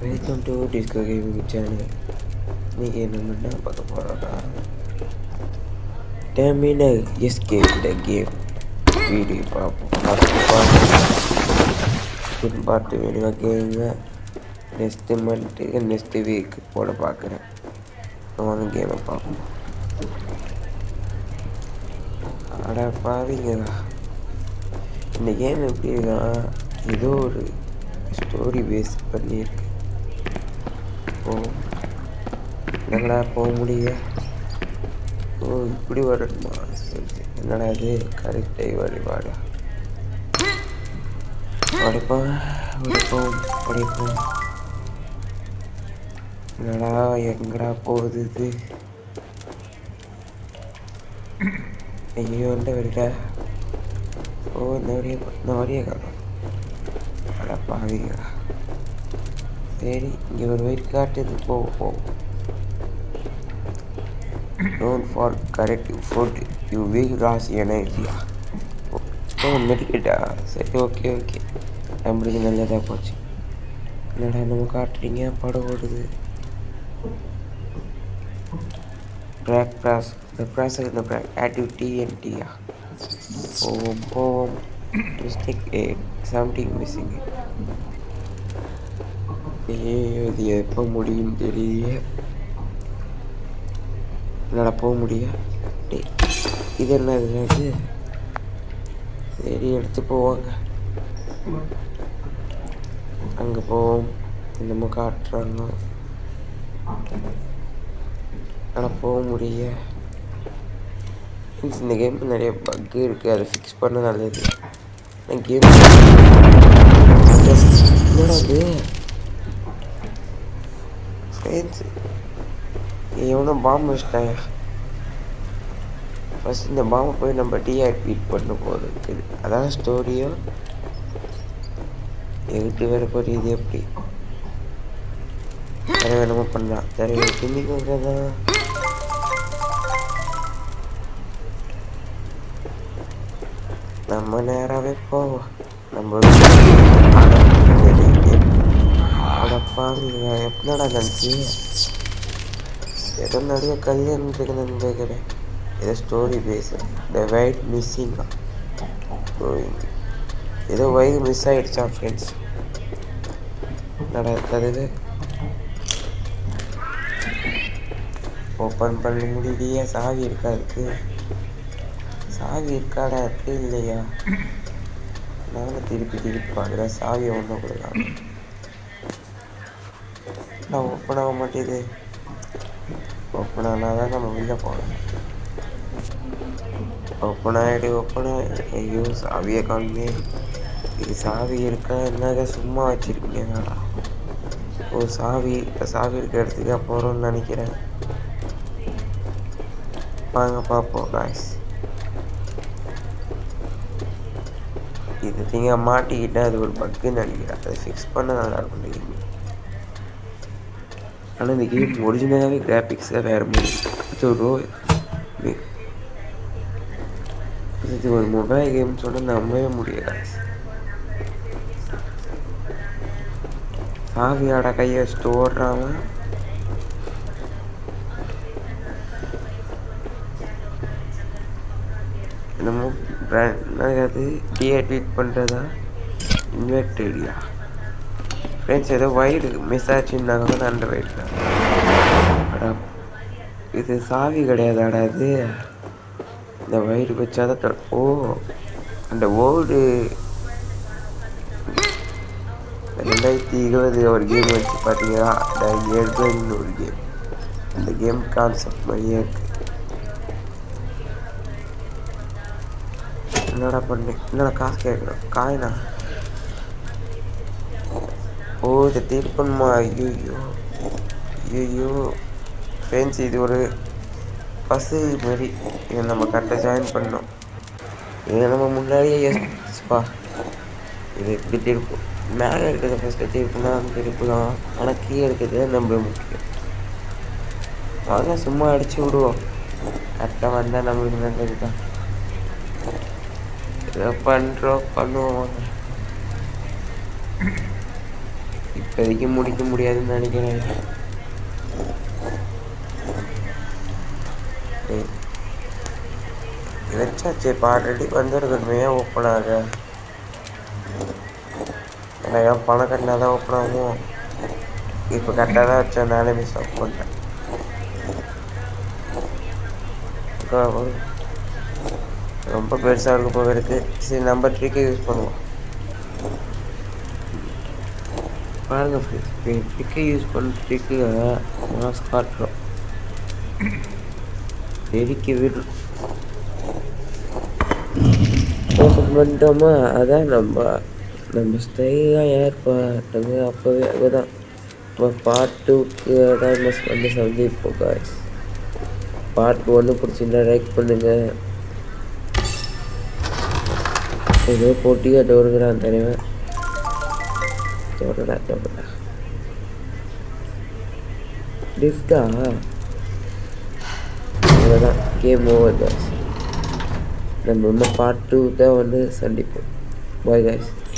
welcome to disco gaming channel இன்னைக்கு என்ன பண்ண பார்க்க போகிறோம்னா terminal escape the game video பார்ப்போம் ஃபஸ்ட் பார்ட் பார்ட்டு வேணுங்க கேமுங்க நெக்ஸ்ட்டு மந்த்து நெக்ஸ்ட்டு வீக் போட பார்க்குறேன் வாங்க கேமை பார்ப்போம் அட பாவிங்களா இந்த கேம் எப்படி இருக்கா ஏதோ ஒரு ஸ்டோரி பேஸ் பண்ணியிருக்கு ஓ என்னடா போக முடியல ஓ இப்படி வரணுமா சரி சரி என்னடா இது கரெக்டை வழிபாடா படிப்போம் படிப்போம் படிப்போம் என்னடா எங்கடா போகுது இது ஐயோ இந்த வழிடா ஓ இந்த வழியை இந்த வழியை காணும் அட பாவிங்களா சரி இங்கே ஒரு வயிறு காட்டுது போ போ don't for correct food you weak ராஸ் எனர்ஜியா ஓ மெடிக்கேட்டா சரி ஓகே ஓகே நம்மளுக்கு நல்லதாக போச்சு என்னடா நம்ம காட்டுறீங்க படம் ஓடுது ப்ராக் ப்ராஸ் இந்த ப்ராஸ் இந்த ப்ராக் ஆக்டிவிட்டி என்டியா போவோம் போவோம் மிஸ்டேக் சம்திங் மிஸ்ஸிங் ஐயோ இது எப்போ முடியும் தெரியல என்னடா போக முடியா டேய் இது என்ன இது சரி எடுத்து போவாங்க அங்கே போவோம் என்னமோ காட்டுறாங்க ஆனால் போக முடிய இந்த கேம் நிறைய பக்கு இருக்குது அதை ஃபிக்ஸ் பண்ண நல்லது நான் கேம் என்னடா இது ஃப்ரெண்ட்ஸ் எவனோ பாம்பு வச்சிட்டாங்க ஃபஸ்ட் இந்த பாம்பை போய் நம்ம டீஆக்டிவேட் பண்ண போகிறது இருக்குது அதான் ஸ்டோரியோ எங்கிட்டு வேற போய் இது எப்படி வேற வேணுமோ பண்ணலாம் தெரியல கிண்டிக்கிறதா நம்ம நேராகவே போவோம் நம்ம அடப்பாங்க எப்படா நினச்சி ஏதோ நடுவே கல்யாணம் இருக்கு நினைக்கிறேன் ஏதோ story face the white missing ஏதோ வயிறு மிஸ் ஆகிடுச்சா ஃப்ரெண்ட்ஸ் நடக்கிறது ஓப்பன் பண்ண முடியலையே சாவி இருக்கா இருக்கு சாவி இருக்காடா இருக்கு இல்லையா நானும் திருப்பி திருப்பி பார்க்குறேன் சாவியை ஒன்றும் கொடுக்கலாம் நான் ஓப்பன் ஆக மாட்டேது ஓப்பன் ஆனால் தான் நம்ம உள்ளே போகணும் ஓப்பன் ஆகிடு ஓப்பன் ஆகிடு ஐயோ சாவியை காணுமே இது சாவி இருக்கா என்னங்க சும்மா வச்சுருக்கீங்கடா ஓ சாவி இப்போ சாவி இருக்க இடத்துக்கு தான் போகிறோம்னு நினைக்கிறேன் வாங்க பார்ப்போம் காய்ஸ் இது நீங்க மாட்டிக்கிட்டா அது ஒரு பக்குன்னு நினைக்கிறேன் அதை ஃபிக்ஸ் பண்ண நல்லா இருக்கும் இந்த கேம் ஆனால் இந்த கேம் ஒரிஜினலாகவே கிராஃபிக்ஸாக வேறு மாதிரி இது ஒரு இது ஒரு மொபைல் கேம் சொன்னால் நம்பவே முடியாது சாவியாட கையை வச்சுட்டு ஓடுறாங்க என்னமோ அது டீஆக்டிவேட் பண்ணுறதா இன்வெர்ட் ஐடியா ஃப்ரெண்ட்ஸ் ஏதோ வயிறு மிஸ் ஆச்சுன்னாங்க தான் அந்த வயிறு அடா இது சாவி கிடையாதாடா இது இந்த வயிறு வச்சாதான் ஓ அந்த ஓல்டு ரெண்டாயிரத்தி இருபது ஒரு கேம் வச்சு பார்த்தீங்கன்னா ஏழ்கன்னு ஒரு கேம் அந்த கேம் கான்செப்ட் மாதிரியே இருக்கு என்னடா பண்ணு என்னடா காசு கேட்குறோம் காயினா ஓ இதை தேடி பண்ணுமா ஐயோ ஐயோ ஃப்ரெண்ட்ஸ் இது ஒரு பஸ்ஸு மாரி இதை நம்ம கரெக்டாக ஜாயின் பண்ணோம் இதை நம்ம முன்னாடியே யோசிச்சுப்பா இது இப்படி திருப்போம் மேலே இருக்கிறத ஃபஸ்ட்டு திருப்பினா திருப்பலாம் ஆனால் கீழே இருக்கிறது நம்ம முக்கியம் வாங்க சும்மா அடிச்சு விடுவோம் கரெக்டாக வந்தால் நம்மளுக்கு நல்லது தான் ஏதோ பண்ணுறோம் பண்ணுவோம் வாங்க இப்போதைக்கு முடிக்க முடியாதுன்னு நினைக்கிறேன் ஏய், வச்சாச்சு இப்போ ஆல்ரெடி வந்திருக்கணுமே ஏன் ஓப்பன் ஆக ஏன்னா ஏன் பணம் கட்டினா தான் ஓப்பன் ஆகும் இப்போ கரெக்டாக தான் வச்சேன் நானே மிஸ் ஆஃப் பண்ணிட்டேன் அக்கா, ஒரு- ரொம்ப பெருசாக இருக்க போக இருக்கு சரி நம்ம ட்ரிக்கை யூஸ் பண்ணுவோம் பாருங்க ஃப்ரெண்ட்ஸ் ட்ரிக்கை யூஸ் பண்ண ட்ரிக்கு மாஸ் காட்டுறோம் எரிக்க விடும் ஓப்பன் பண்ணிட்டோமா அதான் நம்ம நம்ம ஸ்டைலாக ஏற்பாட்டுங்க அப்போவே அதுதான் இப்போ பார்ட் டூக்கு தான் மிஸ் வந்து சந்திப்போம் காய்ஸ் பார்ட் ஒன்று பிடிச்சிருந்தா லைக் பண்ணுங்க ஏதோ போட்டியாக தோறுகிறான் தலைவன் தோறடா தோறடா லிஃப்டா அவ்வளோதான் கேம் ஓவர் காய்ஸ் நம்ம இன்னும் பார்ட் டூ தான் வந்து சந்திப்போம் பாய் காய்ஸ்